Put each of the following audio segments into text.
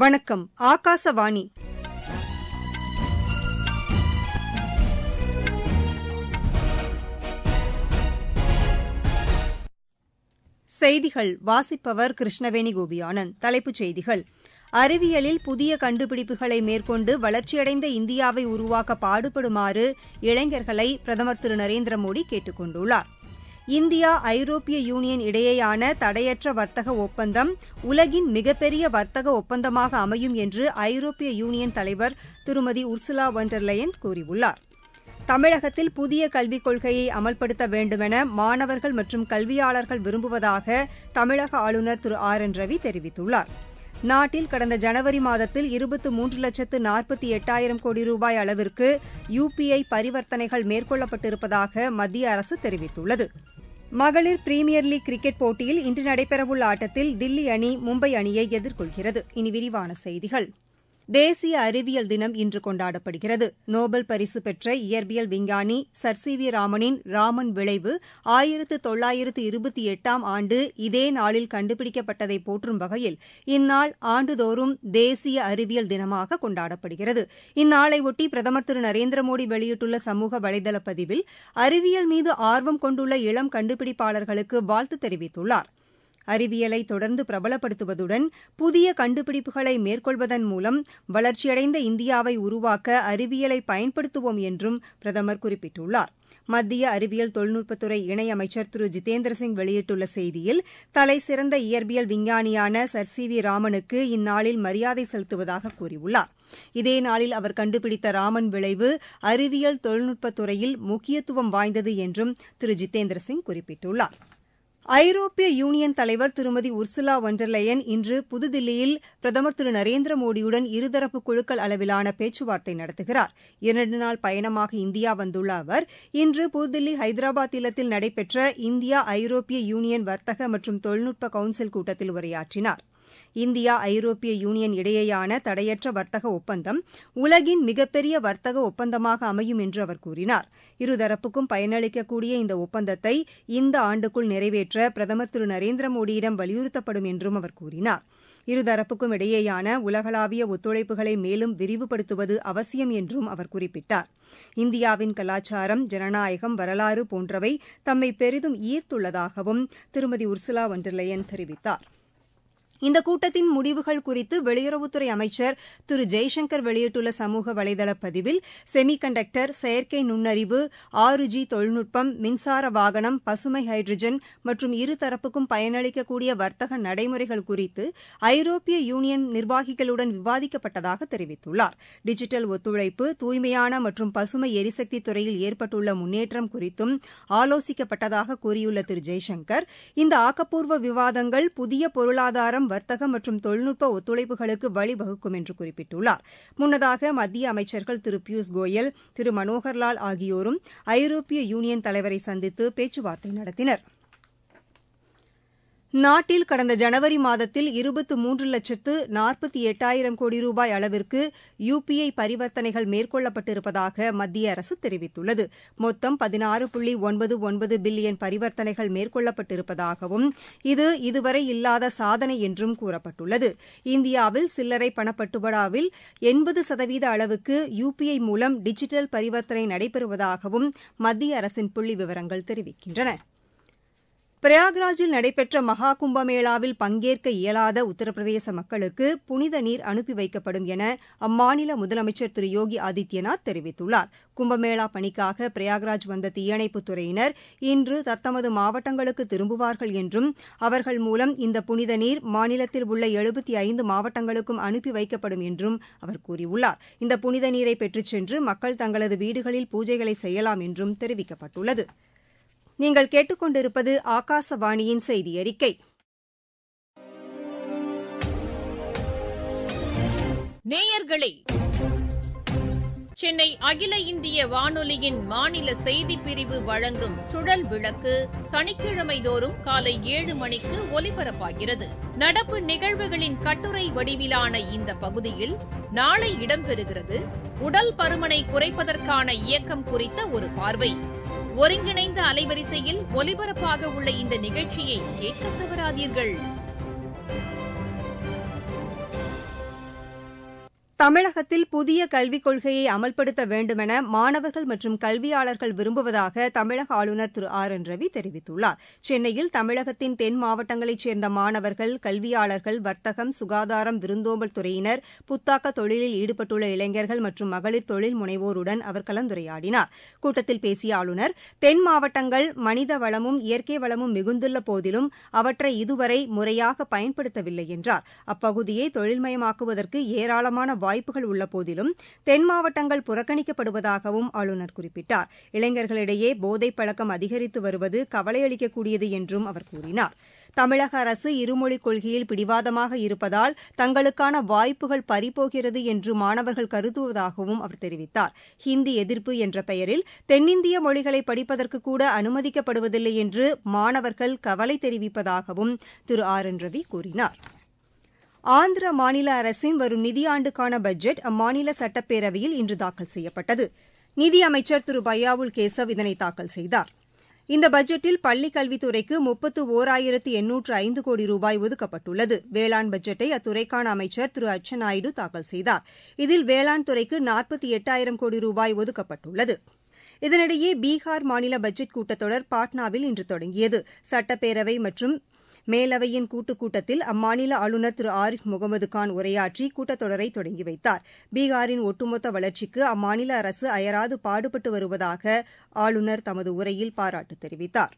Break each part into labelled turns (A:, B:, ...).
A: வணக்கம் ஆகாசவாணி செய்திகள் வாசிப்பவர் கிருஷ்ணவேணி கோபியானந்த் தலைப்புச் செய்திகள் அறிவியலில் புதிய கண்டுபிடிப்புகளை மேற்கொண்டு வளர்ச்சியடைந்த இந்தியாவை உருவாக்க பாடுபடுமாறு இளைஞர்களை பிரதமர் திரு நரேந்திர மோடி கேட்டுக் கொண்டுள்ளார் இந்தியா ஐரோப்பிய யூனியன் இடையேயான தடையற்ற வர்த்தக ஒப்பந்தம் உலகின் மிகப்பெரிய வர்த்தக ஒப்பந்தமாக அமையும் என்று ஐரோப்பிய யூனியன் தலைவர் திருமதி உர்சுலா வொண்டர்லயன் கூறியுள்ளார் தமிழகத்தில் புதிய கல்விக் கொள்கையை அமல்படுத்த வேண்டுமென மாணவர்கள் மற்றும் கல்வியாளர்கள் விரும்புவதாக தமிழக ஆளுநர் திரு ஆர் என் ரவி தெரிவித்துள்ளார் நாட்டில் கடந்த ஜனவரி மாதத்தில் இருபத்து மூன்று லட்சத்து நாற்பத்தி எட்டாயிரம் கோடி ரூபாய் அளவிற்கு யுபிஐ பரிவர்த்தனைகள் மேற்கொள்ளப்பட்டிருப்பதாக மத்திய அரசு தெரிவித்துள்ளது மகளிர் பிரீமியர் லீக் கிரிக்கெட் போட்டியில் இன்று நடைபெறவுள்ள ஆட்டத்தில் தில்லி அணி மும்பை அணியை எதிர்கொள்கிறது இனி விரிவான செய்திகள் தேசிய அறிவியல் தினம் இன்று கொண்டாடப்படுகிறது நோபல் பரிசு பெற்ற இயற்பியல் விஞ்ஞானி சர் சி வி ராமனின் ராமன் விளைவு ஆயிரத்து தொள்ளாயிரத்து இருபத்தி எட்டாம் ஆண்டு இதே நாளில் கண்டுபிடிக்கப்பட்டதை போற்றும் வகையில் இந்நாள் ஆண்டுதோறும் தேசிய அறிவியல் தினமாக கொண்டாடப்படுகிறது இந்நாளையொட்டி பிரதமர் திரு நரேந்திர மோடி வெளியிட்டுள்ள சமூக வலைதள பதிவில் அறிவியல் மீது ஆர்வம் கொண்டுள்ள இளம் கண்டுபிடிப்பாளர்களுக்கு வாழ்த்து தெரிவித்துள்ளாா் அறிவியலை தொடர்ந்து பிரபலப்படுத்துவதுடன் புதிய கண்டுபிடிப்புகளை மேற்கொள்வதன் மூலம் வளர்ச்சியடைந்த இந்தியாவை உருவாக்க அறிவியலை பயன்படுத்துவோம் என்றும் பிரதமர் குறிப்பிட்டுள்ளார் மத்திய அறிவியல் தொழில்நுட்பத்துறை இணையமைச்சர் திரு ஜிதேந்திர சிங் வெளியிட்டுள்ள செய்தியில் தலைசிறந்த இயற்பியல் விஞ்ஞானியான சர் சி வி ராமனுக்கு இந்நாளில் மரியாதை செலுத்துவதாக கூறியுள்ளார் இதே நாளில் அவர் கண்டுபிடித்த ராமன் விளைவு அறிவியல் தொழில்நுட்பத்துறையில் முக்கியத்துவம் வாய்ந்தது என்றும் திரு ஜிதேந்திர சிங் குறிப்பிட்டுள்ளாா் ஐரோப்பிய யூனியன் தலைவர் திருமதி உர்சுலா வொண்டர்லயன் இன்று புதுதில்லியில் பிரதமர் திரு நரேந்திர மோடியுடன் இருதரப்பு குழுக்கள் அளவிலான பேச்சுவார்த்தை நடத்துகிறார் இரண்டு நாள் பயணமாக இந்தியா வந்துள்ள அவர் இன்று புதுதில்லி ஹைதராபாத் இல்லத்தில் நடைபெற்ற இந்தியா ஐரோப்பிய யூனியன் வர்த்தக மற்றும் தொழில்நுட்ப கவுன்சில் கூட்டத்தில் உரையாற்றினார் இந்தியா ஐரோப்பிய யூனியன் இடையேயான தடையற்ற வர்த்தக ஒப்பந்தம் உலகின் மிகப்பெரிய வர்த்தக ஒப்பந்தமாக அமையும் என்று அவர் கூறினார் இருதரப்புக்கும் பயனளிக்கக்கூடிய இந்த ஒப்பந்தத்தை இந்த ஆண்டுக்குள் நிறைவேற்ற பிரதமர் திரு நரேந்திர மோடியிடம் வலியுறுத்தப்படும் என்றும் அவர் கூறினார் இருதரப்புக்கும் இடையேயான உலகளாவிய ஒத்துழைப்புகளை மேலும் விரிவுபடுத்துவது அவசியம் என்றும் அவர் குறிப்பிட்டார் இந்தியாவின் கலாச்சாரம் ஜனநாயகம் வரலாறு போன்றவை தம்மை பெரிதும் ஈர்த்துள்ளதாகவும் திருமதி உர்சுலா வொண்டர்லயன் தெரிவித்தார் இந்த கூட்டத்தின் முடிவுகள் குறித்து வெளியுறவுத்துறை அமைச்சர் திரு ஜெய்சங்கர் வெளியிட்டுள்ள சமூக வலைதள பதிவில் செமி கண்டக்டர் செயற்கை நுண்ணறிவு ஆறு ஜி தொழில்நுட்பம் மின்சார வாகனம் பசுமை ஹைட்ரஜன் மற்றும் இருதரப்புக்கும் பயனளிக்கக்கூடிய வர்த்தக நடைமுறைகள் குறித்து ஐரோப்பிய யூனியன் நிர்வாகிகளுடன் விவாதிக்கப்பட்டதாக தெரிவித்துள்ளார் டிஜிட்டல் ஒத்துழைப்பு தூய்மையான மற்றும் பசுமை எரிசக்தி துறையில் ஏற்பட்டுள்ள முன்னேற்றம் குறித்தும் ஆலோசிக்கப்பட்டதாக கூறியுள்ள திரு ஜெய்சங்கர் இந்த ஆக்கப்பூர்வ விவாதங்கள் புதிய பொருளாதாரம் வர்த்தகம் மற்றும் தொழில்நுட்ப ஒத்துழைப்புகளுக்கு வழிவகுக்கும் என்று குறிப்பிட்டுள்ளார் முன்னதாக மத்திய அமைச்சர்கள் திரு பியூஷ் கோயல் திரு மனோகர்லால் ஆகியோரும் ஐரோப்பிய யூனியன் தலைவரை சந்தித்து பேச்சுவார்த்தை நடத்தினர் நாட்டில் கடந்த ஜனவரி மாதத்தில் இருபத்து மூன்று லட்சத்து நாற்பத்தி எட்டாயிரம் கோடி ரூபாய் அளவிற்கு யுபிஐ பரிவர்த்தனைகள் மேற்கொள்ளப்பட்டிருப்பதாக மத்திய அரசு தெரிவித்துள்ளது மொத்தம் பதினாறு புள்ளி ஒன்பது ஒன்பது பில்லியன் பரிவர்த்தனைகள் மேற்கொள்ளப்பட்டிருப்பதாகவும் இது இதுவரை இல்லாத சாதனை என்றும் கூறப்பட்டுள்ளது இந்தியாவில் சில்லறை பணப்பட்டுவாடாவில் எண்பது சதவீத அளவுக்கு யுபிஐ மூலம் டிஜிட்டல் பரிவர்த்தனை நடைபெறுவதாகவும் மத்திய அரசின் புள்ளி விவரங்கள் தெரிவிக்கின்றன பிரயாக்ராஜில் நடைபெற்ற மகா கும்பமேளாவில் பங்கேற்க இயலாத உத்தரப்பிரதேச மக்களுக்கு புனித நீர் அனுப்பி வைக்கப்படும் என அம்மாநில முதலமைச்சர் திரு யோகி ஆதித்யநாத் தெரிவித்துள்ளார் கும்பமேளா பணிக்காக பிரயாக்ராஜ் வந்த தீயணைப்புத் துறையினர் இன்று தத்தமது மாவட்டங்களுக்கு திரும்புவார்கள் என்றும் அவர்கள் மூலம் இந்த புனித நீர் மாநிலத்தில் உள்ள எழுபத்தி ஐந்து மாவட்டங்களுக்கும் அனுப்பி வைக்கப்படும் என்றும் அவர் கூறியுள்ளார் இந்த புனித நீரை பெற்றுச் சென்று மக்கள் தங்களது வீடுகளில் பூஜைகளை செய்யலாம் என்றும் தெரிவிக்கப்பட்டுள்ளது நீங்கள் கேட்டுக்கொண்டிருப்பது ஆகாசவாணியின் செய்தி அறிக்கை
B: நேயர்களே சென்னை அகில இந்திய வானொலியின் மாநில செய்திப் பிரிவு வழங்கும் சுழல் விளக்கு சனிக்கிழமை தோறும் காலை ஏழு மணிக்கு ஒலிபரப்பாகிறது நடப்பு நிகழ்வுகளின் கட்டுரை வடிவிலான இந்த பகுதியில் நாளை இடம்பெறுகிறது உடல் பருமனை குறைப்பதற்கான இயக்கம் குறித்த ஒரு பார்வை ஒருங்கிணைந்த அலைவரிசையில் ஒலிபரப்பாக உள்ள இந்த நிகழ்ச்சியை கேட்க தவறாதீர்கள்
A: தமிழகத்தில் புதிய கல்விக் கொள்கையை அமல்படுத்த வேண்டுமென மாணவர்கள் மற்றும் கல்வியாளர்கள் விரும்புவதாக தமிழக ஆளுநர் திரு ஆர் என் ரவி தெரிவித்துள்ளார் சென்னையில் தமிழகத்தின் தென் மாவட்டங்களைச் சேர்ந்த மாணவர்கள் கல்வியாளர்கள் வர்த்தகம் சுகாதாரம் விருந்தோம்பல் துறையினர் புத்தாக்க தொழிலில் ஈடுபட்டுள்ள இளைஞர்கள் மற்றும் மகளிர் தொழில் முனைவோருடன் அவர் கலந்துரையாடினார் கூட்டத்தில் பேசிய ஆளுநர் தென் மாவட்டங்கள் மனித வளமும் இயற்கை வளமும் மிகுந்துள்ள போதிலும் அவற்றை இதுவரை முறையாக பயன்படுத்தவில்லை என்றார் அப்பகுதியை தொழில்மயமாக்குவதற்கு ஏராளமான வாய்ப்புகள் உள்ள போதிலும் தென் மாவட்டங்கள் புறக்கணிக்கப்படுவதாகவும் ஆளுநர் குறிப்பிட்டார் இளைஞர்களிடையே போதைப் பழக்கம் அதிகரித்து வருவது கவலையளிக்கக்கூடியது என்றும் அவர் கூறினார் தமிழக அரசு இருமொழிக் கொள்கையில் பிடிவாதமாக இருப்பதால் தங்களுக்கான வாய்ப்புகள் பறிபோகிறது என்று மாணவர்கள் கருதுவதாகவும் அவர் தெரிவித்தார் ஹிந்தி எதிர்ப்பு என்ற பெயரில் தென்னிந்திய மொழிகளை படிப்பதற்கு கூட அனுமதிக்கப்படுவதில்லை என்று மாணவர்கள் கவலை தெரிவிப்பதாகவும் திரு ஆர் என் ரவி கூறினார் ஆந்திர மாநில அரசின் வரும் நிதியாண்டுக்கான பட்ஜெட் அம்மாநில சட்டப்பேரவையில் இன்று தாக்கல் செய்யப்பட்டது நிதியமைச்சர் திரு பையாவுல் கேசவ் இதனை தாக்கல் செய்தார் இந்த பட்ஜெட்டில் பள்ளிக் கல்வித்துறைக்கு முப்பத்து ஓராயிரத்து எண்ணூற்று ஐந்து கோடி ரூபாய் ஒதுக்கப்பட்டுள்ளது வேளாண் பட்ஜெட்டை அத்துறைக்கான அமைச்சர் திரு அச்சநாயுடு தாக்கல் செய்தார் இதில் வேளாண் துறைக்கு நாற்பத்தி எட்டாயிரம் கோடி ரூபாய் ஒதுக்கப்பட்டுள்ளது இதனிடையே பீகார் மாநில பட்ஜெட் கூட்டத்தொடர் பாட்னாவில் இன்று தொடங்கியது சட்டப்பேரவை மற்றும் மேலவையின் கூட்டுக் கூட்டத்தில் அம்மாநில ஆளுநர் திரு ஆரிஃப் முகமது கான் உரையாற்றி கூட்டத்தொடரை தொடங்கி வைத்தார் பீகாரின் ஒட்டுமொத்த வளர்ச்சிக்கு அம்மாநில அரசு அயராது பாடுபட்டு வருவதாக ஆளுநர் தமது உரையில் பாராட்டு தெரிவித்தார்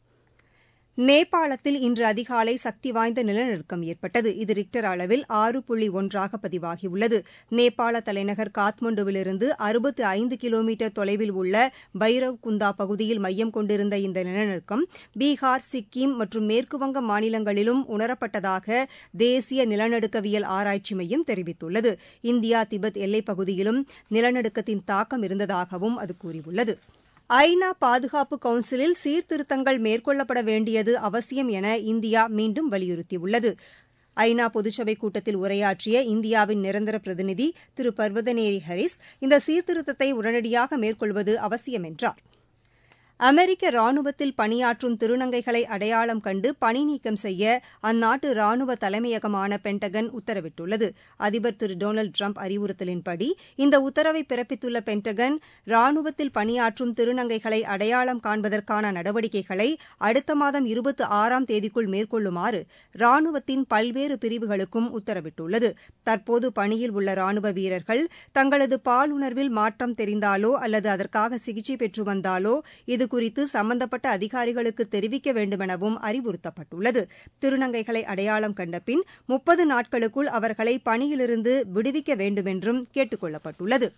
A: நேபாளத்தில் இன்று அதிகாலை சக்தி வாய்ந்த நிலநடுக்கம் ஏற்பட்டது இது ரிக்டர் அளவில் ஆறு புள்ளி ஒன்றாக பதிவாகியுள்ளது நேபாள தலைநகர் காத்மண்டுவிலிருந்து அறுபத்து ஐந்து கிலோமீட்டர் தொலைவில் உள்ள பைரவ் குந்தா பகுதியில் மையம் கொண்டிருந்த இந்த நிலநடுக்கம் பீகார் சிக்கிம் மற்றும் மேற்குவங்க மாநிலங்களிலும் உணரப்பட்டதாக தேசிய நிலநடுக்கவியல் ஆராய்ச்சி மையம் தெரிவித்துள்ளது இந்தியா திபெத் எல்லைப் பகுதியிலும் நிலநடுக்கத்தின் தாக்கம் இருந்ததாகவும் அது கூறியுள்ளது ஐநா பாதுகாப்பு கவுன்சிலில் சீர்திருத்தங்கள் மேற்கொள்ளப்பட வேண்டியது அவசியம் என இந்தியா மீண்டும் வலியுறுத்தியுள்ளது ஐநா பொதுச்சபை கூட்டத்தில் உரையாற்றிய இந்தியாவின் நிரந்தர பிரதிநிதி திரு பர்வதனேரி ஹரிஸ் இந்த சீர்திருத்தத்தை உடனடியாக மேற்கொள்வது அவசியம் என்றார் அமெரிக்க ராணுவத்தில் பணியாற்றும் திருநங்கைகளை அடையாளம் கண்டு பணி நீக்கம் செய்ய அந்நாட்டு ராணுவ தலைமையகமான பென்டகன் உத்தரவிட்டுள்ளது அதிபர் திரு டொனால்டு டிரம்ப் அறிவுறுத்தலின்படி இந்த உத்தரவை பிறப்பித்துள்ள பென்டகன் ராணுவத்தில் பணியாற்றும் திருநங்கைகளை அடையாளம் காண்பதற்கான நடவடிக்கைகளை அடுத்த மாதம் இருபத்தி ஆறாம் தேதிக்குள் மேற்கொள்ளுமாறு ராணுவத்தின் பல்வேறு பிரிவுகளுக்கும் உத்தரவிட்டுள்ளது தற்போது பணியில் உள்ள ராணுவ வீரர்கள் தங்களது பாலுணர்வில் மாற்றம் தெரிந்தாலோ அல்லது அதற்காக சிகிச்சை பெற்று வந்தாலோ இது குறித்து சம்பந்தப்பட்ட அதிகாரிகளுக்கு தெரிவிக்க வேண்டுமெனவும் அறிவுறுத்தப்பட்டுள்ளது திருநங்கைகளை அடையாளம் கண்ட பின் முப்பது நாட்களுக்குள் அவர்களை பணியிலிருந்து விடுவிக்க வேண்டுமென்றும் கேட்டுக் கொள்ளப்பட்டுள்ளது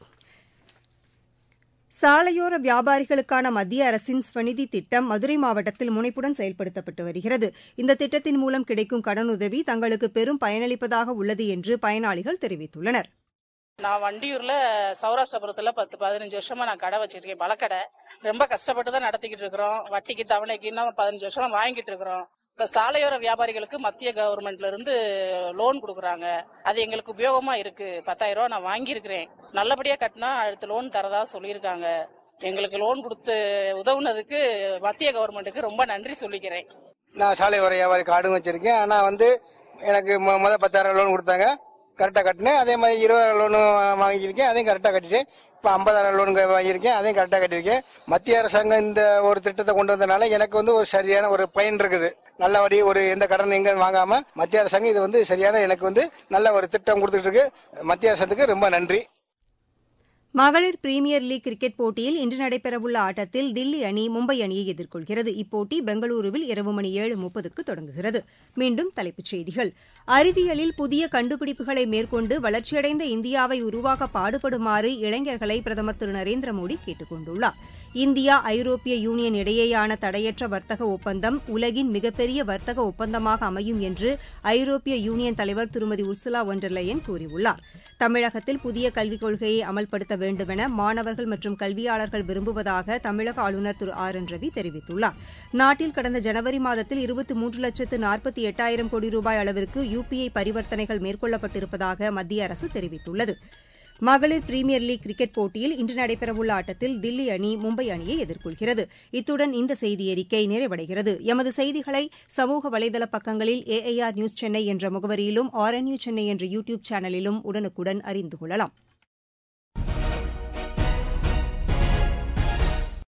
A: சாலையோர வியாபாரிகளுக்கான மத்திய அரசின் ஸ்வநிதி திட்டம் மதுரை மாவட்டத்தில் முனைப்புடன் செயல்படுத்தப்பட்டு வருகிறது இந்த திட்டத்தின் மூலம் கிடைக்கும் கடனுதவி தங்களுக்கு பெரும் பயனளிப்பதாக உள்ளது என்று பயனாளிகள் தெரிவித்துள்ளனர்
C: நான் வண்டியூர்ல சௌராஷ்டிரபுரத்துல பத்து பதினஞ்சு வருஷமா நான் கடை வச்சிருக்கேன் பழக்கடை ரொம்ப கஷ்டப்பட்டு தான் நடத்திக்கிட்டு இருக்கிறோம் வட்டிக்கு தவணைக்கு இன்னும் பதினஞ்சு வருஷமா வாங்கிட்டு இருக்கிறோம் இப்ப சாலையோர வியாபாரிகளுக்கு மத்திய கவர்மெண்ட்ல இருந்து லோன் கொடுக்குறாங்க அது எங்களுக்கு உபயோகமா இருக்கு பத்தாயிரம் ரூபாய் நான் வாங்கியிருக்கிறேன் நல்லபடியா கட்டினா அடுத்த லோன் தரதா சொல்லியிருக்காங்க எங்களுக்கு லோன் கொடுத்து உதவுனதுக்கு மத்திய கவர்மெண்ட்டுக்கு ரொம்ப நன்றி சொல்லிக்கிறேன்
D: நான் சாலை ஓர வியாபாரி கார்டும் வச்சிருக்கேன் ஆனா வந்து எனக்கு மொ- முத பத்தாயிரம் லோன் கொடுத்தாங்க கரெக்டாக கட்டினேன் அதே மாதிரி இருபதாயிரம் லோனு வாங்கியிருக்கேன் அதையும் கரெக்டாக கட்டிட்டேன் இப்போ ஐம்பதாயிரம் லோன் வாங்கியிருக்கேன் அதையும் கரெக்டாக கட்டியிருக்கேன் மத்திய அரசாங்கம் இந்த ஒரு திட்டத்தை கொண்டு வந்தனால எனக்கு வந்து ஒரு சரியான ஒரு பயன் இருக்குது நல்லபடி ஒரு எந்த கடன் எங்க வாங்காம மத்திய அரசாங்கம் இது வந்து சரியான எனக்கு வந்து நல்ல ஒரு திட்டம் கொடுத்துட்டு இருக்கு மத்திய அரசாங்கத்துக்கு ரொம்ப நன்றி
A: மகளிர் பிரீமியர் லீக் கிரிக்கெட் போட்டியில் இன்று நடைபெறவுள்ள ஆட்டத்தில் தில்லி அணி மும்பை அணியை எதிர்கொள்கிறது இப்போட்டி பெங்களூருவில் இரவு மணி ஏழு முப்பதுக்கு தொடங்குகிறது மீண்டும் தலைப்புச் செய்திகள் அறிவியலில் புதிய கண்டுபிடிப்புகளை மேற்கொண்டு வளர்ச்சியடைந்த இந்தியாவை உருவாக்க பாடுபடுமாறு இளைஞர்களை பிரதமர் திரு நரேந்திர மோடி கேட்டுக் கொண்டுள்ளார் இந்தியா ஐரோப்பிய யூனியன் இடையேயான தடையற்ற வர்த்தக ஒப்பந்தம் உலகின் மிகப்பெரிய வர்த்தக ஒப்பந்தமாக அமையும் என்று ஐரோப்பிய யூனியன் தலைவர் திருமதி உர்சுலா ஒண்டர்லயன் கூறியுள்ளார் தமிழகத்தில் புதிய கல்விக் கொள்கையை அமல்படுத்த வேண்டுமென மாணவர்கள் மற்றும் கல்வியாளர்கள் விரும்புவதாக தமிழக ஆளுநர் திரு ஆர் என் ரவி தெரிவித்துள்ளார் நாட்டில் கடந்த ஜனவரி மாதத்தில் இருபத்தி மூன்று லட்சத்து நாற்பத்தி எட்டாயிரம் கோடி ரூபாய் அளவிற்கு யுபிஐ பரிவர்த்தனைகள் மேற்கொள்ளப்பட்டிருப்பதாக மத்திய அரசு தெரிவித்துள்ளது மகளிர் பிரீமியர் லீக் கிரிக்கெட் போட்டியில் இன்று நடைபெறவுள்ள ஆட்டத்தில் தில்லி அணி மும்பை அணியை எதிர்கொள்கிறது இத்துடன் இந்த செய்தி அறிக்கை நிறைவடைகிறது எமது செய்திகளை சமூக வலைதள பக்கங்களில் ஏஐஆர் நியூஸ் சென்னை என்ற முகவரியிலும் ஆர்என்யூ சென்னை என்ற யூ டியூப் சேனலிலும் உடனுக்குடன் அறிந்து கொள்ளலாம்